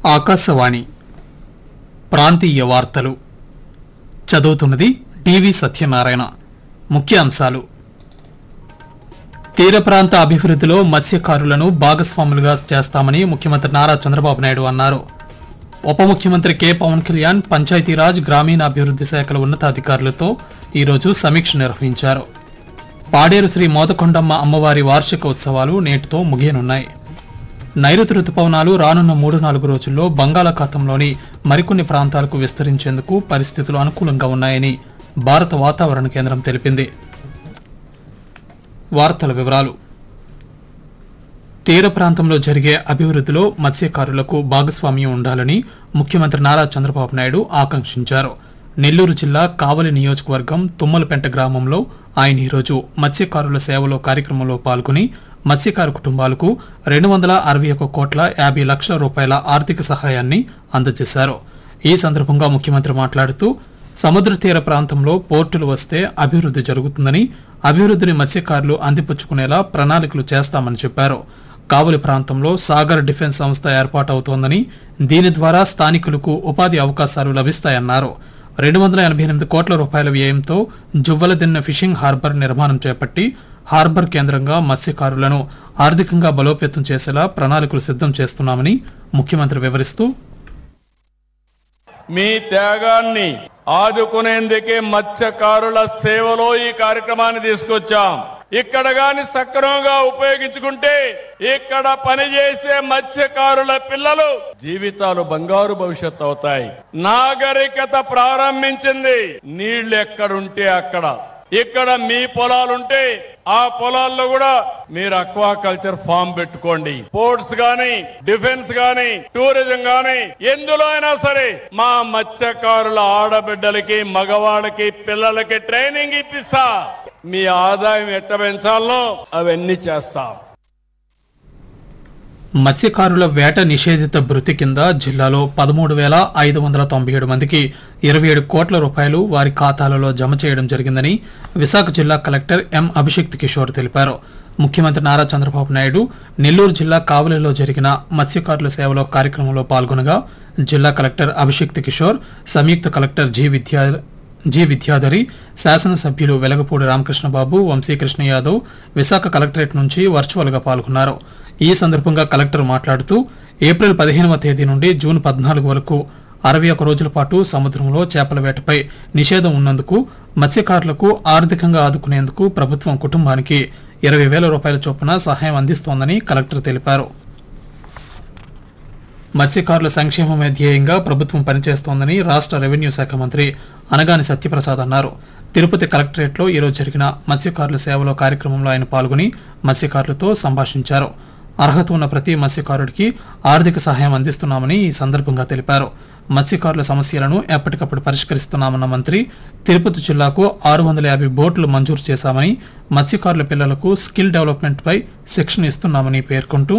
ఆకాశవాణి ప్రాంతీయ వార్తలు చదువుతున్నది టివి సత్యనారాయణ ముఖ్యాంశాలు తీర ప్రాంత అభివృద్ధిలో మత్స్యకారులను భాగస్వాములుగా చేస్తామని ముఖ్యమంత్రి నారా చంద్రబాబు నాయుడు అన్నారు ఉప ముఖ్యమంత్రి కె పవన్ కళ్యాణ్ పంచాయతీరాజ్ గ్రామీణాభివృద్ధి శాఖల ఉన్నతాధికారులతో ఈరోజు సమీక్ష నిర్వహించారు పాడేరు శ్రీ మోదకొండమ్మ అమ్మవారి వార్షిక ఉత్సవాలు నేటితో ముగియనున్నాయి నైరుతి రుతుపవనాలు రానున్న మూడు నాలుగు రోజుల్లో బంగాళాఖాతంలోని మరికొన్ని ప్రాంతాలకు విస్తరించేందుకు పరిస్థితులు అనుకూలంగా ఉన్నాయని భారత వాతావరణ కేంద్రం తెలిపింది వార్తల వివరాలు తీర ప్రాంతంలో జరిగే అభివృద్ధిలో మత్స్యకారులకు భాగస్వామ్యం ఉండాలని ముఖ్యమంత్రి నారా చంద్రబాబు నాయుడు ఆకాంక్షించారు నెల్లూరు జిల్లా కావలి నియోజకవర్గం తుమ్మలపెంట గ్రామంలో ఆయన ఈరోజు మత్స్యకారుల సేవలో కార్యక్రమంలో పాల్గొని మత్స్యకారు కుటుంబాలకు రెండు వందల అరవై ఒక కోట్ల యాభై లక్షల రూపాయల ఆర్థిక సహాయాన్ని అందజేశారు ఈ సందర్భంగా ముఖ్యమంత్రి మాట్లాడుతూ సముద్ర తీర ప్రాంతంలో పోర్టులు వస్తే అభివృద్ధి జరుగుతుందని అభివృద్ధిని మత్స్యకారులు అందిపుచ్చుకునేలా ప్రణాళికలు చేస్తామని చెప్పారు కావలి ప్రాంతంలో సాగర్ డిఫెన్స్ సంస్థ ఏర్పాటవుతోందని దీని ద్వారా స్థానికులకు ఉపాధి అవకాశాలు లభిస్తాయన్నారు రెండు వందల ఎనభై ఎనిమిది కోట్ల రూపాయల వ్యయంతో జువ్వలదిన్న ఫిషింగ్ హార్బర్ నిర్మాణం చేపట్టి హార్బర్ కేంద్రంగా మత్స్యకారులను ఆర్థికంగా బలోపేతం చేసేలా ప్రణాళికలు సిద్ధం చేస్తున్నామని ముఖ్యమంత్రి వివరిస్తూ మీ త్యాగాన్ని ఆదుకునేందుకే మత్స్యకారుల సేవలో ఈ కార్యక్రమాన్ని తీసుకొచ్చాం ఇక్కడ గాని సక్రమంగా ఉపయోగించుకుంటే ఇక్కడ పనిచేసే మత్స్యకారుల పిల్లలు జీవితాలు బంగారు భవిష్యత్తు అవుతాయి నాగరికత ప్రారంభించింది నీళ్లు ఎక్కడుంటే అక్కడ ఇక్కడ మీ పొలాలుంటే ఆ పొలాల్లో కూడా మీరు అక్వా కల్చర్ ఫామ్ పెట్టుకోండి పోర్ట్స్ గాని డిఫెన్స్ గాని టూరిజం గాని ఎందులో అయినా సరే మా మత్స్యకారుల ఆడబిడ్డలకి మగవాళ్ళకి పిల్లలకి ట్రైనింగ్ ఇప్పిస్తా మీ ఆదాయం ఎట్ట పెంచాలో అవన్నీ చేస్తాం మత్స్యకారుల వేట నిషేధిత భృతి కింద జిల్లాలో పదమూడు వేల ఐదు వందల తొంభై ఏడు మందికి ఇరవై ఏడు కోట్ల రూపాయలు వారి ఖాతాలలో జమ చేయడం జరిగిందని విశాఖ జిల్లా కలెక్టర్ ఎం అభిషేక్ కిషోర్ తెలిపారు ముఖ్యమంత్రి నారా చంద్రబాబు నాయుడు నెల్లూరు జిల్లా కావలిలో జరిగిన మత్స్యకారుల సేవలో కార్యక్రమంలో పాల్గొనగా జిల్లా కలెక్టర్ అభిషేక్ కిషోర్ సంయుక్త collector G Vidya G Vidyadhari శాసనసభ్యులు వెలగపూడి రామకృష్ణబాబు వంశీకృష్ణ యాదవ్ విశాఖ కలెక్టరేట్ నుంచి వర్చువల్ గా పాల్గొన్నారు ఈ సందర్భంగా కలెక్టర్ మాట్లాడుతూ ఏప్రిల్ పదిహేనవ తేదీ నుండి జూన్ పద్నాలుగు వరకు అరవై ఒక రోజుల పాటు సముద్రంలో చేపల వేటపై నిషేధం ఉన్నందుకు మత్స్యకారులకు ఆర్థికంగా ఆదుకునేందుకు ప్రభుత్వం కుటుంబానికి ఇరవై వేల రూపాయల చొప్పున సహాయం అందిస్తోందని కలెక్టర్ తెలిపారు మత్స్యకారుల సంక్షేమమే ధ్యేయంగా ప్రభుత్వం పనిచేస్తోందని రాష్ట్ర రెవెన్యూ శాఖ మంత్రి అనగాని సత్యప్రసాద్ అన్నారు తిరుపతి కలెక్టరేట్లో ఈరోజు జరిగిన మత్స్యకారుల సేవలో కార్యక్రమంలో ఆయన పాల్గొని మత్స్యకారులతో సంభాషించారు అర్హత ఉన్న ప్రతి మత్స్యకారుడికి ఆర్థిక సహాయం అందిస్తున్నామని ఈ సందర్భంగా తెలిపారు మత్స్యకారుల సమస్యలను ఎప్పటికప్పుడు పరిష్కరిస్తున్నామన్న మంత్రి తిరుపతి జిల్లాకు ఆరు వందల యాభై బోట్లు మంజూరు చేశామని మత్స్యకారుల పిల్లలకు స్కిల్ డెవలప్మెంట్ పై శిక్షణ ఇస్తున్నామని పేర్కొంటూ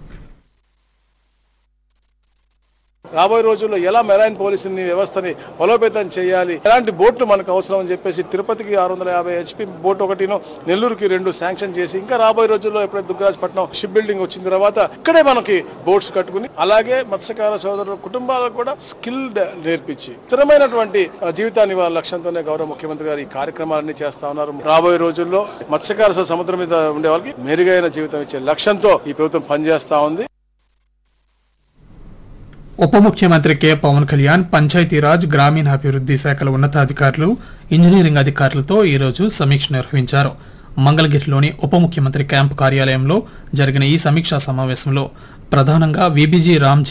రాబోయే రోజుల్లో ఎలా మెరైన్ పోలీసుని వ్యవస్థని బలోపేతం చేయాలి ఎలాంటి బోట్లు మనకు అవసరం అని చెప్పేసి తిరుపతికి ఆరు వందల యాభై హెచ్పి బోట్ ఒకటిను నెల్లూరుకి రెండు శాంక్షన్ చేసి ఇంకా రాబోయే రోజుల్లో ఎప్పుడైతే దుగ్గరాజపట్నం షిప్ బిల్డింగ్ వచ్చిన తర్వాత ఇక్కడే మనకి బోట్స్ కట్టుకుని అలాగే మత్స్యకార సోదరుల కుటుంబాలకు కూడా స్కిల్ నేర్పించి స్థిరమైనటువంటి ఆ, జీవితాన్ని వాళ్ళ లక్ష్యంతోనే గౌరవ ముఖ్యమంత్రి గారు ఈ కార్యక్రమాలన్నీ చేస్తా ఉన్నారు రాబోయే రోజుల్లో మత్స్యకార సోదరుల సముద్రం మీద ఉండే వాళ్ళకి మెరుగైన జీవితం ఇచ్చే లక్ష్యంతో ఈ ప్రభుత్వం పనిచేస్తా ఉంది ఉప ముఖ్యమంత్రి కె పవన్ కళ్యాణ్ పంచాయతీరాజ్ గ్రామీణాభివృద్ధి శాఖల ఉన్నతాధికారులు ఇంజనీరింగ్ అధికారులతో ఈరోజు సమీక్ష నిర్వహించారు మంగళగిరిలోని ఉప ముఖ్యమంత్రి క్యాంపు కార్యాలయంలో జరిగిన ఈ సమీక్షా సమావేశంలో ప్రధానంగా విబిజి రామ్జీ